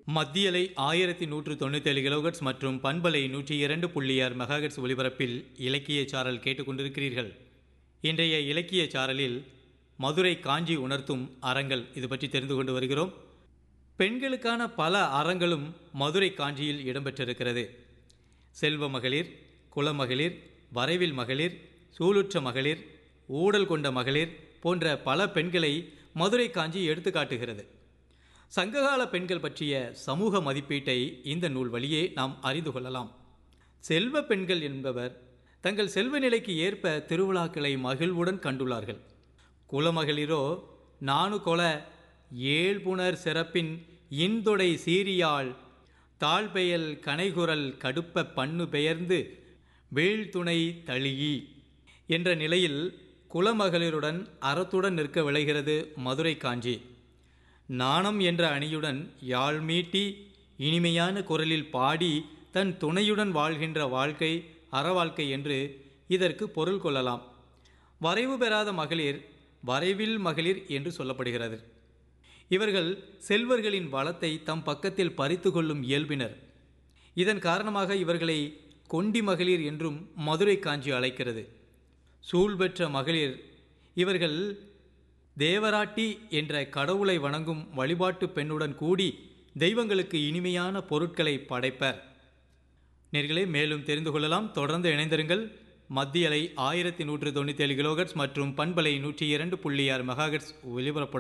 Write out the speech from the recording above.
மத்தியலை ஆயிரத்தி நூற்று தொண்ணூத்தேழு கிலோகட்ஸ் மற்றும் பண்பலை நூற்றி இரண்டு புள்ளி ஆறு மெகாஹெட்ஸ் ஒலிபரப்பில் இலக்கிய சாரல் கேட்டுக்கொண்டிருக்கிறீர்கள் இன்றைய இலக்கிய சாரலில் மதுரை காஞ்சி உணர்த்தும் அறங்கள் இது பற்றி தெரிந்து கொண்டு வருகிறோம் பெண்களுக்கான பல அறங்களும் மதுரை காஞ்சியில் இடம்பெற்றிருக்கிறது செல்வ மகளிர் குலமகளிர் வரைவில் மகளிர் சூளுற்ற மகளிர் ஊடல் கொண்ட மகளிர் போன்ற பல பெண்களை மதுரை காஞ்சி எடுத்து காட்டுகிறது சங்ககால பெண்கள் பற்றிய சமூக மதிப்பீட்டை இந்த நூல் வழியே நாம் அறிந்து கொள்ளலாம் செல்வ பெண்கள் என்பவர் தங்கள் செல்வ நிலைக்கு ஏற்ப திருவிழாக்களை மகிழ்வுடன் கண்டுள்ளார்கள் குலமகளிரோ நானு கொல ஏழ்புணர் சிறப்பின் இன்தொடை சீரியாள் தாழ்பெயல் கனைகுரல் கடுப்ப பண்ணு பெயர்ந்து வீழ்துணை தளியி என்ற நிலையில் குலமகளிருடன் அறத்துடன் நிற்க விளைகிறது மதுரை காஞ்சி நாணம் என்ற அணியுடன் யாழ் மீட்டி இனிமையான குரலில் பாடி தன் துணையுடன் வாழ்கின்ற வாழ்க்கை அறவாழ்க்கை என்று இதற்கு பொருள் கொள்ளலாம் வரைவு பெறாத மகளிர் வரைவில் மகளிர் என்று சொல்லப்படுகிறது இவர்கள் செல்வர்களின் வளத்தை தம் பக்கத்தில் பறித்து கொள்ளும் இயல்பினர் இதன் காரணமாக இவர்களை கொண்டி மகளிர் என்றும் மதுரை காஞ்சி அழைக்கிறது சூழ் பெற்ற மகளிர் இவர்கள் தேவராட்டி என்ற கடவுளை வணங்கும் வழிபாட்டு பெண்ணுடன் கூடி தெய்வங்களுக்கு இனிமையான பொருட்களை படைப்பர் நேர்களே மேலும் தெரிந்து கொள்ளலாம் தொடர்ந்து இணைந்திருங்கள் மத்திய அலை ஆயிரத்தி நூற்று தொண்ணூற்றி ஏழு கிலோகட்ஸ் மற்றும் பண்பலை நூற்றி இரண்டு புள்ளி ஆறு மெகாஹெட்ஸ் ஒலிபரப்பு